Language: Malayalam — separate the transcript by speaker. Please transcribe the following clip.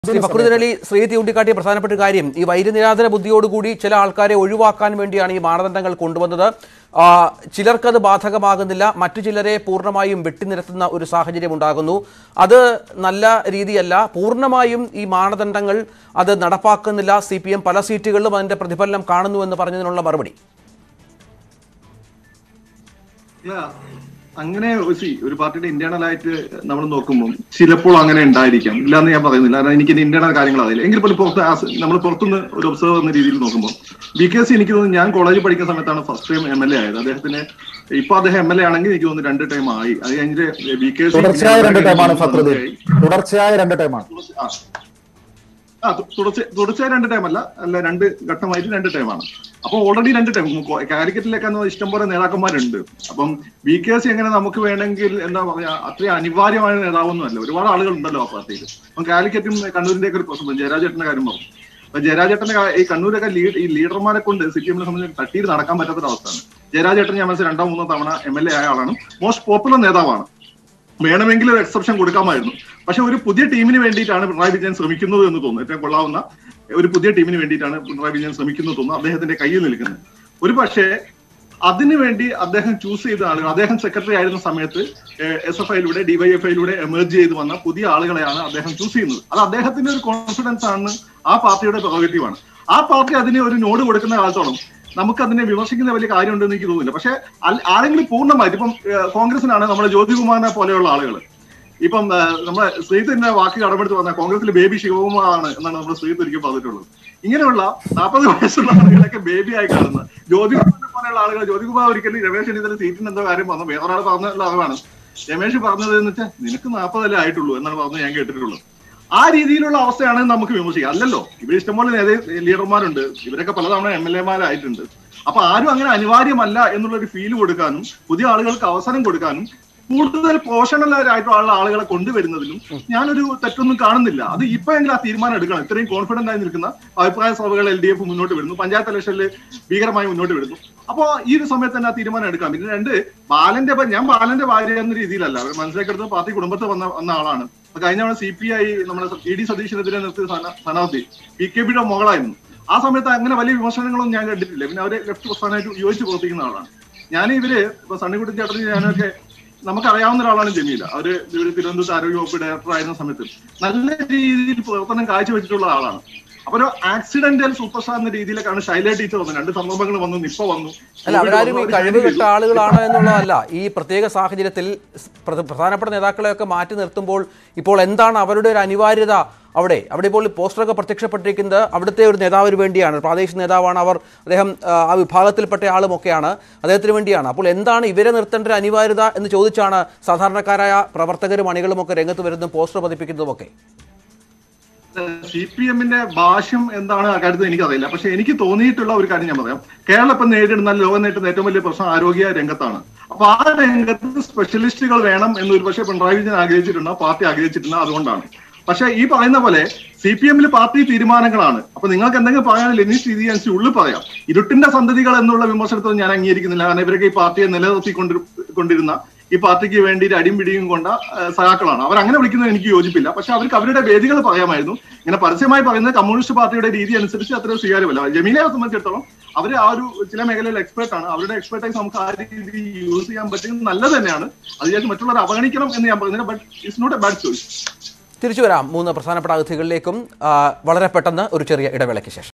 Speaker 1: ശ്രീ ഫക്രുദ്ദീൻ അലി ശ്രീ ചൂണ്ടിക്കാട്ടിയ പ്രധാനപ്പെട്ട ഒരു കാര്യം ഈ വൈര്യനിരാധന ബുദ്ധിയോടുകൂടി ചില ആൾക്കാരെ ഒഴിവാക്കാൻ വേണ്ടിയാണ് ഈ മാനദണ്ഡങ്ങൾ കൊണ്ടുവന്നത് ആ, ചിലർക്കത് ബാധകമാകുന്നില്ല മറ്റു ചിലരെ പൂർണ്ണമായും വെട്ടിനിരത്തുന്ന ഒരു സാഹചര്യം ഉണ്ടാകുന്നു അത് നല്ല രീതിയല്ല പൂർണ്ണമായും ഈ മാനദണ്ഡങ്ങൾ അത് നടപ്പാക്കുന്നില്ല സി പി എം പല സീറ്റുകളിലും അതിന്റെ പ്രതിഫലനം കാണുന്നുവെന്ന് പറഞ്ഞതിനുള്ള മറുപടി
Speaker 2: ഇല്ല അങ്ങനെ സി ഒരു പാർട്ടിയുടെ ഇന്റേണൽ ആയിട്ട് നമ്മൾ നോക്കുമ്പോൾ ചിലപ്പോൾ അങ്ങനെ ഉണ്ടായിരിക്കാം ഇല്ലാന്ന് ഞാൻ പറയുന്നില്ല കാരണം എനിക്ക് ഇന്റേണൽ കാര്യങ്ങൾ അറിയില്ല എങ്കിൽ പോലും പുറത്ത് നമ്മൾ പുറത്തുനിന്ന് ഒരു ഒബ്സർവർ എന്ന രീതിയിൽ നോക്കുമ്പോൾ ബി കെ സി എനിക്ക് തോന്നുന്നു ഞാൻ കോളേജിൽ പഠിക്കുന്ന സമയത്താണ് first time M L A ആയത് അദ്ദേഹത്തിന് ഇപ്പൊ അദ്ദേഹം എം എൽ എ ആണെങ്കിൽ എനിക്ക് തോന്നുന്നു രണ്ട് ടൈം ആയി അത് കഴിഞ്ഞിട്ട് ബി കെ സി
Speaker 3: തുടർച്ചയായ രണ്ട് ടൈമാണ് ഫക്രുദ്ദീൻ തുടർച്ചയായ രണ്ട് ടൈമാണ്
Speaker 2: ആ. ആ തു- തുടർച്ച തുടർച്ചയായ രണ്ട് ടൈം അല്ല അല്ല രണ്ട് ഘട്ടമായിട്ട് രണ്ട് ടൈമാണ് അപ്പൊ ഓൾറെഡി രണ്ട് ടൈം കാലിക്കറ്റിലേക്കാന്ന് ഇഷ്ടംപോലെ നേതാക്കന്മാരുണ്ട് അപ്പം ബി കെ സി എങ്ങനെ നമുക്ക് വേണമെങ്കിൽ എന്താ പറയാ അത്രയും അനിവാര്യമായ നേതാവൊന്നും അല്ല ഒരുപാട് ആളുകൾ ഉണ്ടല്ലോ ആ പാർട്ടിയിൽ അപ്പം കാലിക്കറ്റും കണ്ണൂരിന്റെ ഒക്കെ ഒരു പ്രശ്നം ജയരാജേട്ടന്റെ കാര്യം പറഞ്ഞു അപ്പൊ ജയരാജേട്ടന്റെ കാ- ഈ കണ്ണൂരൊക്കെ ലീഡ് ഈ ലീഡർമാരെ കൊണ്ട് സി പി എമ്മിനെ സംബന്ധിച്ച് തട്ടിയിട്ട് നടക്കാൻ പറ്റാത്തൊരവസ്ഥയാണ് ജയരാജേട്ടൻ ഞാൻ മനസ്സിൽ രണ്ടോ മൂന്നോ തവണ എം എൽ എ ആയ ആളാണ് മോസ്റ്റ് പോപ്പുലർ നേതാവാണ് വേണമെങ്കിൽ ഒരു എക്സെപ്ഷൻ കൊടുക്കാമായിരുന്നു പക്ഷെ ഒരു പുതിയ ടീമിന് വേണ്ടിയിട്ടാണ് പിണറായി വിജയൻ ശ്രമിക്കുന്നത് എന്ന് തോന്നുന്നു ഏറ്റവും കൊള്ളാവുന്ന ഒരു പുതിയ ടീമിന് വേണ്ടിയിട്ടാണ് പിണറായി വിജയൻ ശ്രമിക്കുന്നത് തോന്നുന്നു അദ്ദേഹത്തിന്റെ കയ്യിൽ നിൽക്കുന്നത് ഒരു പക്ഷേ അതിനുവേണ്ടി അദ്ദേഹം ചൂസ് ചെയ്ത ആളുകൾ അദ്ദേഹം സെക്രട്ടറി ആയിരുന്ന സമയത്ത് എസ് എഫ് ഐയിലൂടെ ഡിവൈഎഫ് ഐയിലൂടെ എമർജ് ചെയ്ത് വന്ന പുതിയ ആളുകളെയാണ് അദ്ദേഹം ചൂസ് ചെയ്യുന്നത് അത് അദ്ദേഹത്തിന്റെ ഒരു കോൺഫിഡൻസ് ആണ് ആ പാർട്ടിയുടെ പ്രൊഗറ്റീവ് ആണ് ആ പാർട്ടി അതിന് ഒരു നോഡ് കൊടുക്കുന്ന കാലത്തോളം നമുക്ക് അതിനെ വിമർശിക്കുന്ന വലിയ കാര്യമുണ്ടെന്ന് എനിക്ക് തോന്നുന്നില്ല പക്ഷെ അൽ- ആരെങ്കിലും പൂർണ്ണമായിട്ട് ഇപ്പം ഏഹ്, കോൺഗ്രസിനാണ് നമ്മുടെ ജ്യോതികുമാറിനെ പോലെയുള്ള ആളുകൾ ഇപ്പം ഏഹ്, നമ്മുടെ ശ്രീധരന്റെ വാക്ക് കടമെടുത്ത് പറഞ്ഞ കോൺഗ്രസിൽ ബേബി ശിവകുമാറാണ് എന്നാണ് നമ്മുടെ ശ്രീധർ ഒരിക്കൽ പറഞ്ഞിട്ടുള്ളത് ഇങ്ങനെയുള്ള നാൽപ്പത് വയസ്സുള്ള ആളുകളൊക്കെ ബേബി ആയി കാണുന്ന ജ്യോതികുമാറിനെ പോലെയുള്ള ആളുകൾ ജ്യോതികുമാർ ഒരിക്കലും രമേശ് ചെന്നിത്തല സീറ്റിന് എന്തോ കാര്യം പറഞ്ഞു വേറൊരാൾ പറഞ്ഞുള്ള അറിവാണ് രമേശ് പറഞ്ഞത് എന്ന് വെച്ചാൽ നിനക്ക് നാൽപ്പതല്ലേ ആയിട്ടുള്ളൂ എന്നാണ് പറഞ്ഞ് ഞാൻ കേട്ടിട്ടുള്ളത് ആ രീതിയിലുള്ള അവസ്ഥയാണ് നമുക്ക് വിമർശിക്കുക അല്ലല്ലോ ഇവിടെ ഇഷ്ടംപോലെ നേതേ ലീഡർമാരുണ്ട് ഇവരൊക്കെ പലതവണ എം എൽ എമാരായിട്ടുണ്ട് അപ്പൊ ആരും അങ്ങനെ അനിവാര്യമല്ല എന്നുള്ള ഒരു ഫീൽ കൊടുക്കാനും പുതിയ ആളുകൾക്ക് അവസരം കൊടുക്കാനും കൂടുതൽ പ്രൊഫഷണലായിട്ടുള്ള ആളുകളെ കൊണ്ടുവരുന്നതിലും ഞാനൊരു തെറ്റൊന്നും കാണുന്നില്ല അത് ഇപ്പോഴെങ്കിലും ആ തീരുമാനം എടുക്കണം ഇത്രയും കോൺഫിഡന്റ് ആയി നിൽക്കുന്ന അഭിപ്രായ സഭകൾ എൽ ഡി എഫ് മുന്നോട്ട് വരുന്നു പഞ്ചായത്ത് ഇലക്ഷനിൽ ഭീകരമായി മുന്നോട്ട് വരുന്നു അപ്പോ ഈ ഒരു സമയത്ത് തന്നെ ആ തീരുമാനം എടുക്കാം പിന്നെ രണ്ട് ബാലന്റെ ഭ- ഞാൻ ബാലന്റെ ഭാര്യ എന്ന രീതിയിലല്ല അവർ മനസ്സിലാക്കിയെടുത്ത് പാർട്ടി കുടുംബത്തിൽ വന്ന വന്ന ആളാണ് അപ്പൊ കഴിഞ്ഞ തവണ സി പി ഐ നമ്മുടെ ഇ ഡി സതീശനെതിരെ നിർത്തിയ സ്ഥാന- സ്ഥാനാർത്ഥി പി കെ ബിയുടെ മകളായിരുന്നു ആ സമയത്ത് അങ്ങനെ വലിയ വിമർശനങ്ങളൊന്നും ഞാൻ കണ്ടിട്ടില്ല പിന്നെ അവരെ ലെഫ്റ്റ് പ്രസ്ഥാനമായിട്ട് യോജിച്ച് പ്രവർത്തിക്കുന്ന ആളാണ് ഞാൻ ഇവര് ഇപ്പൊ സണ്ണിക്കുട്ടൻ ചേട്ടൻ ഞാനൊക്കെ നമുക്കറിയാവുന്ന ഒരാളാണ് ജമീല അവര് ഇവര് തിരുവനന്തപുരത്ത് ആരോഗ്യ വകുപ്പ് ഡയറക്ടർ ആയിരുന്ന സമയത്ത് നല്ല രീതിയിൽ പ്രവർത്തനം കാഴ്ചവെച്ചിട്ടുള്ള ആളാണ് അപ്പൊ ഒരു ആക്സിഡന്റൽ സൂപ്പർ സ്റ്റാർ എന്ന രീതിയിലേക്കാണ് ശൈല ടീച്ചർ വന്നത് രണ്ട് സംഭവങ്ങൾ വന്നു നിപ്പ വന്നു
Speaker 1: അല്ല അവരാരും ഈ
Speaker 2: കോവിഡ് വന്നു,
Speaker 1: കഴിവ്
Speaker 2: അവര്
Speaker 1: കെട്ട ആളുകളാണ് എന്നുള്ളതല്ല ഈ പ്രത്യേക സാഹചര്യത്തിൽ പ്ര- പ്രധാനപ്പെട്ട നേതാക്കളെയൊക്കെ മാറ്റി നിർത്തുമ്പോൾ ഇപ്പോൾ എന്താണ് അവരുടെ ഒരു അനിവാര്യത അവിടെ അവിടെ ഇപ്പോൾ ഈ പോസ്റ്ററൊക്കെ പ്രത്യക്ഷപ്പെട്ടിരിക്കുന്നത് അവിടുത്തെ ഒരു നേതാവിന് വേണ്ടിയാണ് പ്രാദേശിക നേതാവാണ് അവർ അദ്ദേഹം ആ, ആ വിഭാഗത്തിൽപ്പെട്ട ആളുമൊക്കെയാണ് അദ്ദേഹത്തിന് വേണ്ടിയാണ് അപ്പോൾ എന്താണ് ഇവരെ നിർത്തേണ്ട ഒരു അനിവാര്യത എന്ന് ചോദിച്ചാണ് സാധാരണക്കാരായ പ്രവർത്തകരും അണികളും ഒക്കെ രംഗത്ത് വരുന്നതും പോസ്റ്റർ പതിപ്പിക്കുന്നതുമൊക്കെ
Speaker 2: സി പി എമ്മിന്റെ ഭാഷ്യം എന്താണ് ആ കാര്യത്തിൽ എനിക്കറിയില്ല പക്ഷെ എനിക്ക് തോന്നിയിട്ടുള്ള ഒരു കാര്യം ഞാൻ പറയാം കേരളം ഇപ്പം നേരിടുന്ന ലോകം നേരിടുന്ന ഏറ്റവും വലിയ പ്രശ്നം ആരോഗ്യ രംഗത്താണ് അപ്പൊ ആ രംഗത്ത് സ്പെഷ്യലിസ്റ്റുകൾ വേണം എന്ന് ഒരു പക്ഷേ പിണറായി വിജയൻ ആഗ്രഹിച്ചിട്ടുണ്ട് പാർട്ടി ആഗ്രഹിച്ചിട്ടുണ്ട് അതുകൊണ്ടാണ് പക്ഷെ ഈ പറയുന്ന പോലെ സി പി എമ്മിൽ പാർട്ടി തീരുമാനങ്ങളാണ് അപ്പൊ നിങ്ങൾക്ക് എന്തെങ്കിലും പറയാനില്ല ഇനി സ്ഥിതി അനുസരിച്ച് ഉള്ളിൽ പറയാം ഇരുട്ടിന്റെ സന്തതികൾ എന്നുള്ള വിമർശനത്തിൽ ഞാൻ അംഗീകരിക്കുന്നില്ല കാരണം ഇവരൊക്കെ ഈ പാർട്ടിയെ നിലനിർത്തിക്കൊണ്ടി കൊണ്ടിരുന്ന ഈ പാർട്ടിക്ക് വേണ്ടിയിട്ട് അടിയും പിടിയും കൊണ്ട ആ, സഖാക്കളാണ് അവർ അങ്ങനെ വിളിക്കുന്നത് എനിക്ക് യോജിപ്പില്ല പക്ഷെ അവർക്ക് അവരുടെ വേദികൾ പറയാമായിരുന്നു ഇങ്ങനെ പരസ്യമായി പറയുന്നത് കമ്മ്യൂണിസ്റ്റ് പാർട്ടിയുടെ രീതി അനുസരിച്ച് അത്ര സ്വീകാര്യമല്ല ജമീലയെ സംബന്ധിച്ചിടത്തോളം അവർ ആ ഒരു ചില മേഖലയിൽ എക്സ്പേർട്ട് ആണ് അവരുടെ എക്സ്പെർട്ടൈസ് നമുക്ക് ആ രീതി യൂസ് ചെയ്യാൻ പറ്റുന്നത് നല്ലത് തന്നെയാണ് അത് വിചാരിച്ച് മറ്റുള്ളവർ അവഗണിക്കണം എന്ന് ഞാൻ പറയുന്നില്ല but it's not a bad choice
Speaker 1: തിരിച്ചു വരാം മൂന്ന് പ്രധാനപ്പെട്ട അതിഥികളിലേക്കും ആ, വളരെ പെട്ടെന്ന് ഒരു ചെറിയ ഇടവേളയ്ക്ക് ശേഷം